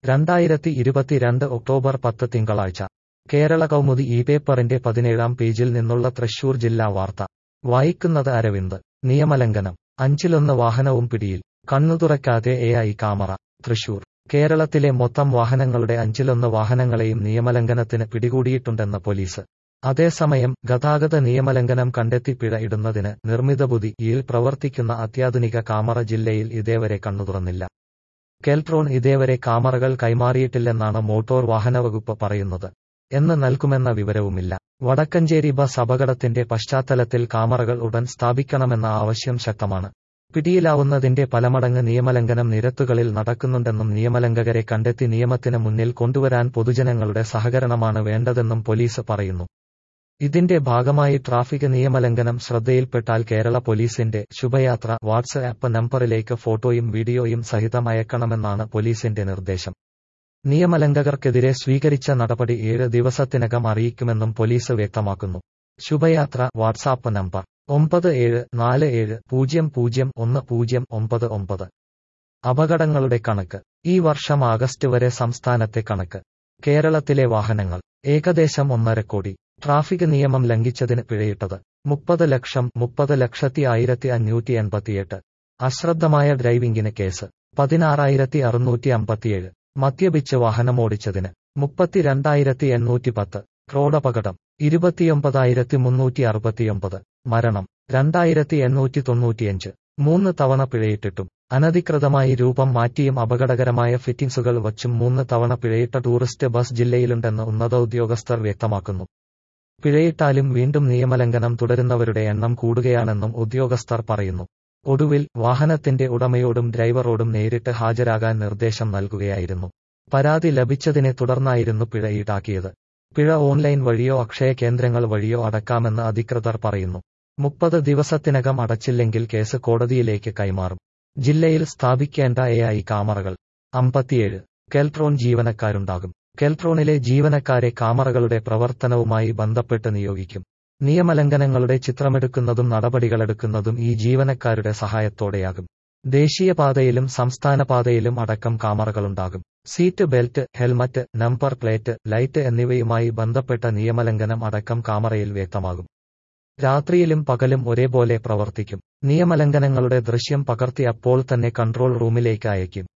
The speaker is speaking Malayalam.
രണ്ടായിരത്തി ഇരുപത്തിരണ്ട് ഒക്ടോബർ പത്ത് തിങ്കളാഴ്ച കേരള കൗമുദി ഈ പേപ്പറിന്റെ പതിനേഴാം പേജിൽ നിന്നുള്ള തൃശൂർ ജില്ലാ വാർത്ത വായിക്കുന്നത് അരവിന്ദ് നിയമലംഘനം അഞ്ചിലൊന്ന് വാഹനവും പിടിയിൽ കണ്ണുതുറക്കാതെ എ ഐ കാമറ തൃശൂർ കേരളത്തിലെ മൊത്തം വാഹനങ്ങളുടെ അഞ്ചിലൊന്ന് വാഹനങ്ങളെയും നിയമലംഘനത്തിന് പിടികൂടിയിട്ടുണ്ടെന്ന് പോലീസ് അതേസമയം ഗതാഗത നിയമലംഘനം കണ്ടെത്തി പിഴ ഇടുന്നതിന് നിർമ്മിത ബുദ്ധിയിൽ പ്രവർത്തിക്കുന്ന അത്യാധുനിക കാമറ ജില്ലയിൽ ഇതേവരെ കണ്ണുതുറന്നില്ല കെൽട്രോൺ ഇതേവരെ കാമറകൾ കൈമാറിയിട്ടില്ലെന്നാണ് മോട്ടോർ വാഹനവകുപ്പ് പറയുന്നത് എന്ന് നൽകുമെന്ന വിവരവുമില്ല വടക്കഞ്ചേരി ബസ് അപകടത്തിന്റെ പശ്ചാത്തലത്തിൽ കാമറകൾ ഉടൻ സ്ഥാപിക്കണമെന്ന ആവശ്യം ശക്തമാണ് പിടിയിലാവുന്നതിന്റെ പലമടങ്ങ് നിയമലംഘനം നിരത്തുകളിൽ നടക്കുന്നുണ്ടെന്നും നിയമലംഘകരെ കണ്ടെത്തി നിയമത്തിന് മുന്നിൽ കൊണ്ടുവരാൻ പൊതുജനങ്ങളുടെ സഹകരണമാണ് വേണ്ടതെന്നും പോലീസ് പറയുന്നു ഇതിന്റെ ഭാഗമായി ട്രാഫിക് നിയമലംഘനം ശ്രദ്ധയിൽപ്പെട്ടാൽ കേരള പോലീസിന്റെ ശുഭയാത്ര വാട്സ് ആപ്പ് നമ്പറിലേക്ക് ഫോട്ടോയും വീഡിയോയും സഹിതം അയക്കണമെന്നാണ് പോലീസിന്റെ നിർദ്ദേശം നിയമലംഘകർക്കെതിരെ സ്വീകരിച്ച നടപടി ഏഴ് ദിവസത്തിനകം അറിയിക്കുമെന്നും പോലീസ് വ്യക്തമാക്കുന്നു ശുഭയാത്ര വാട്സാപ്പ് നമ്പർ ഒമ്പത് ഏഴ് നാല് ഏഴ് പൂജ്യം പൂജ്യം ഒന്ന് പൂജ്യം ഒമ്പത് ഒമ്പത് അപകടങ്ങളുടെ കണക്ക് ഈ വർഷം ആഗസ്റ്റ് വരെ സംസ്ഥാനത്തെ കണക്ക് കേരളത്തിലെ വാഹനങ്ങൾ ഏകദേശം ഒന്നര കോടി ട്രാഫിക് നിയമം ലംഘിച്ചതിന് പിഴയിട്ടത് മുപ്പത് ലക്ഷം മുപ്പത് ലക്ഷത്തി ആയിരത്തി അഞ്ഞൂറ്റി എൺപത്തിയെട്ട് അശ്രദ്ധമായ ഡ്രൈവിംഗിന് കേസ് പതിനാറായിരത്തി അറുന്നൂറ്റി അമ്പത്തിയേഴ് മദ്യപിച്ച് വാഹനമോടിച്ചതിന് മുപ്പത്തിരണ്ടായിരത്തി എണ്ണൂറ്റി പത്ത് റോഡപകടം ഇരുപത്തിയൊമ്പതായിരത്തി മുന്നൂറ്റി അറുപത്തിയൊമ്പത് മരണം രണ്ടായിരത്തി എണ്ണൂറ്റി തൊണ്ണൂറ്റിയഞ്ച് മൂന്ന് തവണ പിഴയിട്ടിട്ടും അനധികൃതമായി രൂപം മാറ്റിയും അപകടകരമായ ഫിറ്റിംഗ്സുകൾ വച്ചും മൂന്ന് തവണ പിഴയിട്ട ടൂറിസ്റ്റ് ബസ് ജില്ലയിലുണ്ടെന്ന് ഉന്നത ഉദ്യോഗസ്ഥർ വ്യക്തമാക്കുന്നു പിഴയിട്ടാലും വീണ്ടും നിയമലംഘനം തുടരുന്നവരുടെ എണ്ണം കൂടുകയാണെന്നും ഉദ്യോഗസ്ഥർ പറയുന്നു ഒടുവിൽ വാഹനത്തിന്റെ ഉടമയോടും ഡ്രൈവറോടും നേരിട്ട് ഹാജരാകാൻ നിർദ്ദേശം നൽകുകയായിരുന്നു പരാതി ലഭിച്ചതിനെ തുടർന്നായിരുന്നു പിഴ ഈടാക്കിയത് പിഴ ഓൺലൈൻ വഴിയോ അക്ഷയ കേന്ദ്രങ്ങൾ വഴിയോ അടക്കാമെന്ന് അധികൃതർ പറയുന്നു മുപ്പത് ദിവസത്തിനകം അടച്ചില്ലെങ്കിൽ കേസ് കോടതിയിലേക്ക് കൈമാറും ജില്ലയിൽ സ്ഥാപിക്കേണ്ട എ ഐ കാമറകൾ അമ്പത്തിയേഴ് കെൽട്രോൺ ജീവനക്കാരുണ്ടാകും കെൽട്രോണിലെ ജീവനക്കാരെ കാമറകളുടെ പ്രവർത്തനവുമായി ബന്ധപ്പെട്ട് നിയോഗിക്കും നിയമലംഘനങ്ങളുടെ ചിത്രമെടുക്കുന്നതും നടപടികളെടുക്കുന്നതും ഈ ജീവനക്കാരുടെ സഹായത്തോടെയാകും ദേശീയപാതയിലും സംസ്ഥാന പാതയിലും അടക്കം കാമറകളുണ്ടാകും seat belt helmet number plate light എന്നിവയുമായി ബന്ധപ്പെട്ട നിയമലംഘനം അടക്കം കാമറയിൽ വ്യക്തമാകും രാത്രിയിലും പകലും ഒരേപോലെ പ്രവർത്തിക്കും നിയമലംഘനങ്ങളുടെ ദൃശ്യം പകർത്തി അപ്പോൾ തന്നെ കൺട്രോൾ റൂമിലേക്ക് അയക്കും